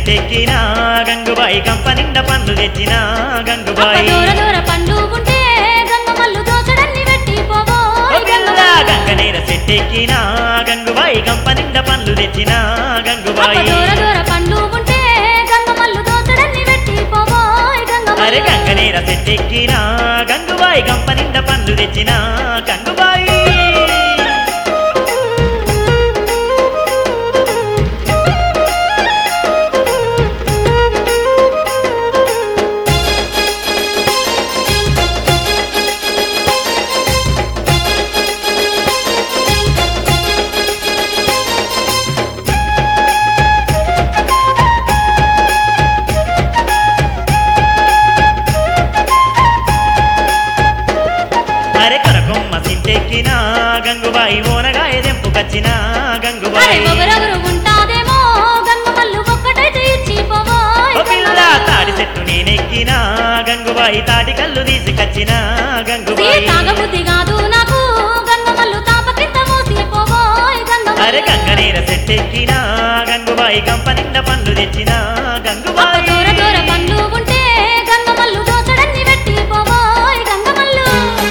సెట్టెక్కిన గంగుబాయి కంప నిండా పండ్లు తెచ్చిన అప్ప గంగుబాయి దూర దూర పండు ఉంటే గంగమల్లు దోచడన్ని పెట్టి ఓ పోవోయ్ పిల్ల గంగమల్లు గంగనేర సెట్టెక్కిన గంగుబాయి కంప నిండా పండ్లు తెచ్చిన అప్ప గంగుబాయి దూర దూర పండు ఉంటే గంగమల్లు దోచడన్ని పెట్టి పోవోయ్ అరే గంగమల్లు గంగనేర సెట్టెక్కిన గంగుబాయి కంప నిండా పండ్లు తెచ్చిన గంగుబాయి అరే కరకొమ్మ సింటెక్కిన గంగుబాయి ఓనగాయ దెంపుకొచ్చిన అరే గంగుబాయి ఒగరొగరు ఉంటాదేమో గంగమల్లు ఒక్కటైతే ఇచ్చి పోవోయ్ ఓ పిల్ల తాడి చెట్టు నేనెక్కిన గంగుబాయి తాటి కళ్ళు తీసుకొచ్చిన గంగుబాయి తాగబుద్ధి కాదు నాకు గంగమల్లు తాప కింద మోసి పోవోయ్ అరే గంగమల్లు గంగనీర సెట్టెక్కిన గంగుబాయి కంప నిండా పండ్లు తెచ్చిన అప్ప గంగుబాయి దూర దూర పండు ఉంటే గంగమల్లు దోచడన్ని పెట్టి పోవోయ్ గంగమల్లు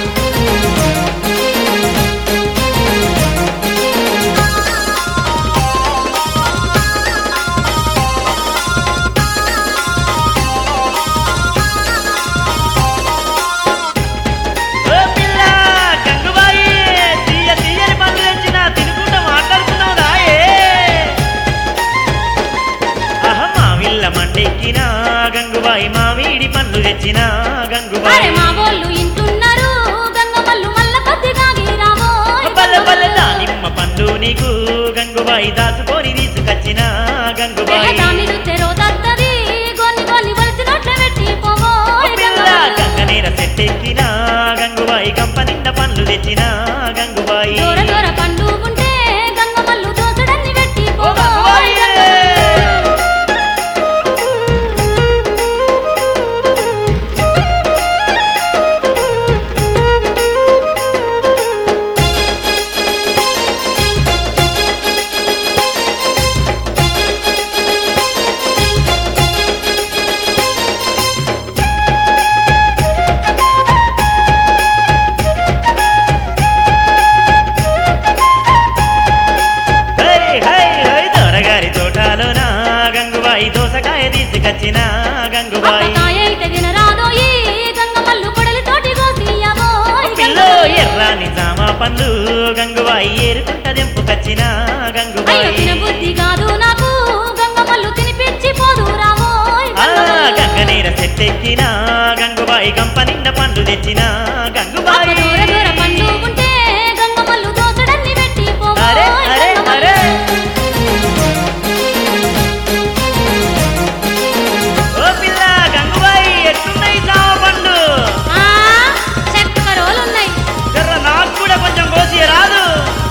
ఓ పిల్ల గంగుబాయి తీయ తీయని పండ్లు తెచ్చిన తినుకుంటా మాట్లాడుతున్నావు రాయే అహ మావిల్ల మండెక్కిన గంగుబాయి మామిడి పండ్లు తెచ్చిన అరే గంగుబాయి మా వాళ్ళు ఇంటున్నారు గంగమల్లు మల్ల కొద్దిగా గీరావోయ్ పల్లె పల్లె దానిమ్మ పండు నీకు గంగుబాయి దాచుకొని తీసుకొచ్చిన గంగుబాయి దాన్ని చూస్తే రోజత్తది గొన్ని గొన్ని వలసి నోట్ల పెట్టి పోవోయ్ పిల్ల గంగమల్లు గంగనీర సెట్టెక్కిన గంగుబాయి కంప నిండా పండ్లు తెచ్చిన గంగుబాయి దూర దూర పండు ఉంటే గంగమల్లు దోచడన్ని పెట్టి ఓ పోవోయ్ గంగుబాయి! హై హై హై దొరగారి తోటలోన గంగుబాయి దోసకాయ తీసుకొచ్చిన గంగుబాయి అప్పకాయ అయితే తినరాదోయి గంగమల్లు కొడలి తోటి కోసియవోయ్ పిల్లో ఎర్రాని జామ పండ్లు గంగుబాయి ఏరుకుంట దెంపుకొచ్చిన అయ్యో గంగుబాయి తిన బుద్ధి కాదు నాకు గంగమల్లు తినిపించి పోదు రావోయ్ ఆ గంగమల్లు. గంగనీర చెట్టెక్కిన గంగుబాయి కంప నిండా పండ్లు తెచ్చిన అప్ప గంగుబాయి దూర దూర పండు ఉంటే గంగమల్లు దోచడన్ని పెట్టి అరే పోవోయ్ అరే గంగమల్లు. అరే ఓ పిల్ల గంగుబాయి ఎట్లున్నాయి జామ పండు ఆ, చక్కరోలున్నాయి జర్ర నాకు కూడా కొంచెం కోసి రాదు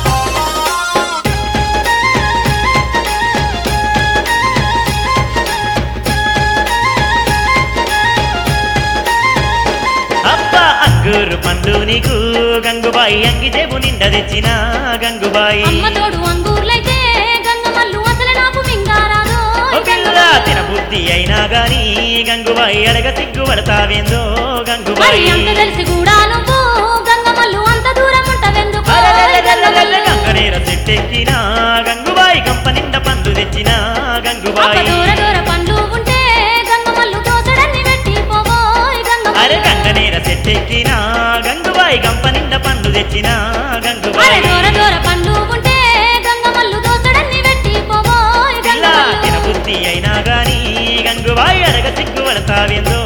అబ్బా అంగూరు పండు నీకు గంగుబాయి అంగి జేబు నిండా తెచ్చిన గంగుబాయి అమ్మ తోడు అంగూర్లైతే గంగమల్లు అసలు నాకు మింగారాదో ఓ పిల్ల తిన బుద్ధి అయినా గాని గంగుబాయి అడగ సిగ్గు పడతావేందో మరి గంగుబాయి అంత తెలిసి కూడా నువ్వు గంగమల్లు అంత దూరం ఉంటవెందుకు అరెరెరెరెరెరె గంగనేర చెట్టెక్కిన గంగుబాయి కంప నిండా పండ్లు తెచ్చిన అప్ప గంగుబాయి దూర దూర పండు ఉంటే గంగమల్లు దోచడన్ని పెట్టి పోవోయ్ అరే గంగమల్లు గంగనేర చెట్టెక్కిన గంగుబాయి కంప నిండా పండ్లు తెచ్చిన అరే గంగుబాయి దూర దూర పండు ఉంటే గంగమల్లు దోచడన్ని పెట్టి పోవోయ్ పిల్ల గంగమల్లు తిన బుద్ధి అయినా గాని గంగుబాయి అడగ సిగ్గు పడతావేందో